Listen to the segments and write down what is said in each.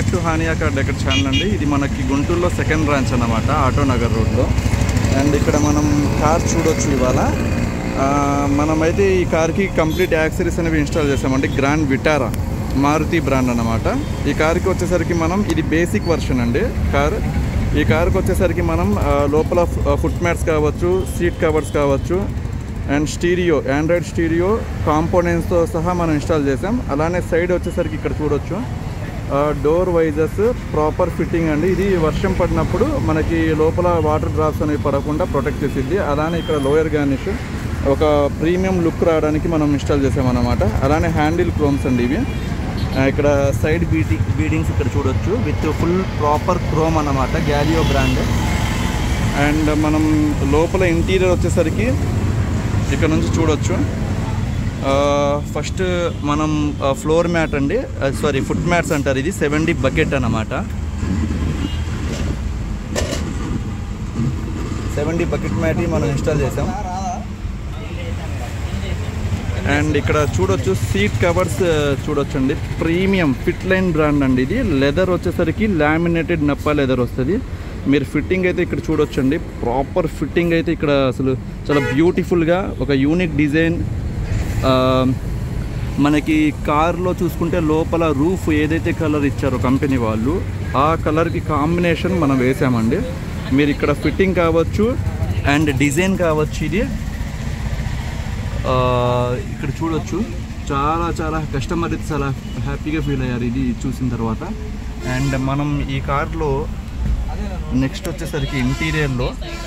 back to Haniya car decor channel అండి ఇది మనకి గుంటూరులో సెకండ్ బ్రాంచ్ అన్నమాట ఆటో నగర్ రోడ్లో అండ్ ఇక్కడ మనం కార్ చూడొచ్చు ఇవాళ ఆ, మనమైతే ఈ కార్కి కంప్లీట్ యాక్సరీస్ అనేవి ఇన్స్టాల్ చేసామండి గ్రాండ్ విటారా మారుతి బ్రాండ్ అన్నమాట ఈ కార్కి వచ్చేసరికి మనం ఇది బేసిక్ వర్షన్ అండి కార్ ఈ కార్కి వచ్చేసరికి మనం ఆ, లోపల ఫుట్ మ్యాట్స్ కావచ్చు సీట్ కవర్స్ కావచ్చు అండ్ స్టీరియో ఆండ్రాయిడ్ స్టీరియో కాంపోనెంట్స్తో సహా మనం ఇన్స్టాల్ చేసాం అలానే సైడ్ వచ్చేసరికి ఇక్కడ చూడొచ్చు డోర్ వైజర్స్ ప్రాపర్ ఫిట్టింగ్ అండి ఇది వర్షం పడినప్పుడు మనకి లోపల వాటర్ డ్రాప్స్ అనేవి పడకుండా ప్రొటెక్ట్ చేసిద్ది అలానే ఇక్కడ లోయర్ గార్నిష్ ఒక ప్రీమియం లుక్ రావడానికి మనం ఇన్స్టాల్ చేసామన్నమాట అలానే హ్యాండిల్ క్రోమ్స్ అండి ఇవి ఆ, ఇక్కడ సైడ్ బీటి బీడింగ్స్ ఇక్కడ చూడొచ్చు విత్ ఫుల్ ప్రాపర్ క్రోమ్ అన్నమాట గ్యాలియో బ్రాండ్ అండ్ మనం లోపల ఇంటీరియర్ వచ్చేసరికి ఇక్కడ నుంచి చూడొచ్చు ఫస్ట్ మనం ఫ్లోర్ మ్యాట్ అండి సారీ ఫుట్ మ్యాట్స్ అంటారు ఇది సెవెంటీ బకెట్ అన్నమాట సెవెంటీ బకెట్ మ్యాట్ మనం ఇన్స్టాల్ చేసాం అండ్ ఇక్కడ చూడొచ్చు సీట్ కవర్స్ చూడొచ్చు అండి ప్రీమియం ఫిట్ లైన్ బ్రాండ్ అండి ఇది లెదర్ వచ్చేసరికి లామినేటెడ్ నప్ప లెదర్ వస్తుంది మీరు ఫిట్టింగ్ అయితే ఇక్కడ చూడొచ్చండి ప్రాపర్ ఫిట్టింగ్ అయితే ఇక్కడ అసలు చాలా బ్యూటిఫుల్గా ఒక యూనిక్ డిజైన్ మనకి కార్లో చూసుకుంటే లోపల రూఫ్ ఏదైతే కలర్ ఇచ్చారో కంపెనీ వాళ్ళు ఆ కలర్కి కాంబినేషన్ మనం వేసామండి మీరు ఇక్కడ ఫిట్టింగ్ కావచ్చు అండ్ డిజైన్ కావచ్చు ఇది ఆ, ఇక్కడ చూడొచ్చు చాలా చాలా కస్టమర్ అయితే చాలా హ్యాపీగా ఫీల్ అయ్యారు ఇది చూసిన తర్వాత అండ్ మనం ఈ కార్లో నెక్స్ట్ వచ్చేసరికి ఇంటీరియర్లో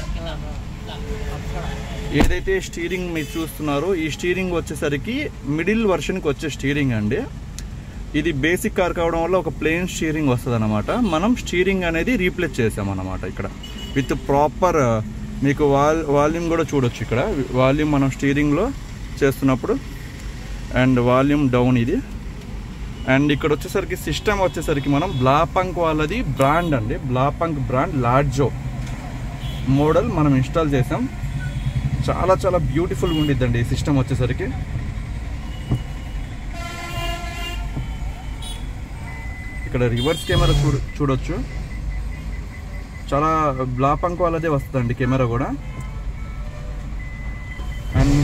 ఏదైతే స్టీరింగ్ మీరు చూస్తున్నారో ఈ స్టీరింగ్ వచ్చేసరికి మిడిల్ వర్షన్కి వచ్చే స్టీరింగ్ అండి ఇది బేసిక్ కార్ కావడం వల్ల ఒక ప్లెయిన్ స్టీరింగ్ వస్తుంది అనమాట మనం స్టీరింగ్ అనేది రీప్లేస్ చేసామన్నమాట ఇక్కడ విత్ ప్రాపర్ మీకు వాల్ వాల్యూమ్ కూడా చూడొచ్చు ఇక్కడ వాల్యూమ్ మనం స్టీరింగ్లో చేస్తున్నప్పుడు అండ్ వాల్యూమ్ డౌన్ ఇది అండ్ ఇక్కడ వచ్చేసరికి సిస్టమ్ వచ్చేసరికి మనం బ్లాపంక్ వాళ్ళది బ్రాండ్ అండి బ్లాపంక్ బ్రాండ్ లార్జో మోడల్ మనం ఇన్స్టాల్ చేసాం చాలా చాలా బ్యూటిఫుల్గా ఉండిద్దండి ఈ సిస్టమ్ వచ్చేసరికి ఇక్కడ రివర్స్ కెమెరా చూడ చూడొచ్చు చాలా బ్లాపంక్ వాళ్ళదే వస్తుందండి కెమెరా కూడా అండ్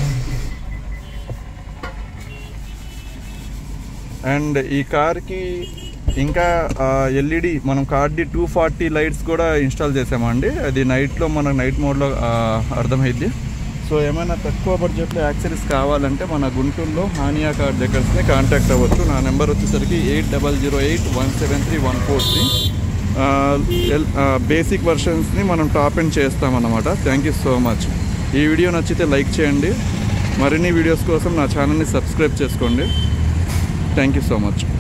అండ్ ఈ కార్కి ఇంకా ఎల్ఈడి మనం కార్ది టూ ఫార్టీ లైట్స్ కూడా ఇన్స్టాల్ చేసామండి అది నైట్లో మన నైట్ మోడ్లో అర్థమైద్ది సో ఏమైనా తక్కువ బడ్జెట్లో యాక్సరీస్ కావాలంటే మన గుంటూరులో హానియా కార్ డెకర్స్ని కాంటాక్ట్ అవ్వచ్చు నా నెంబర్ వచ్చేసరికి eight double zero eight one seven three one four three basic వర్షన్స్ని మనం టాప్ ఎండ్ చేస్తామన్నమాట థ్యాంక్ యూ సో మచ్ ఈ వీడియో నచ్చితే లైక్ చేయండి మరిన్ని వీడియోస్ కోసం నా ఛానల్ని సబ్స్క్రైబ్ చేసుకోండి థ్యాంక్ యూ సో మచ్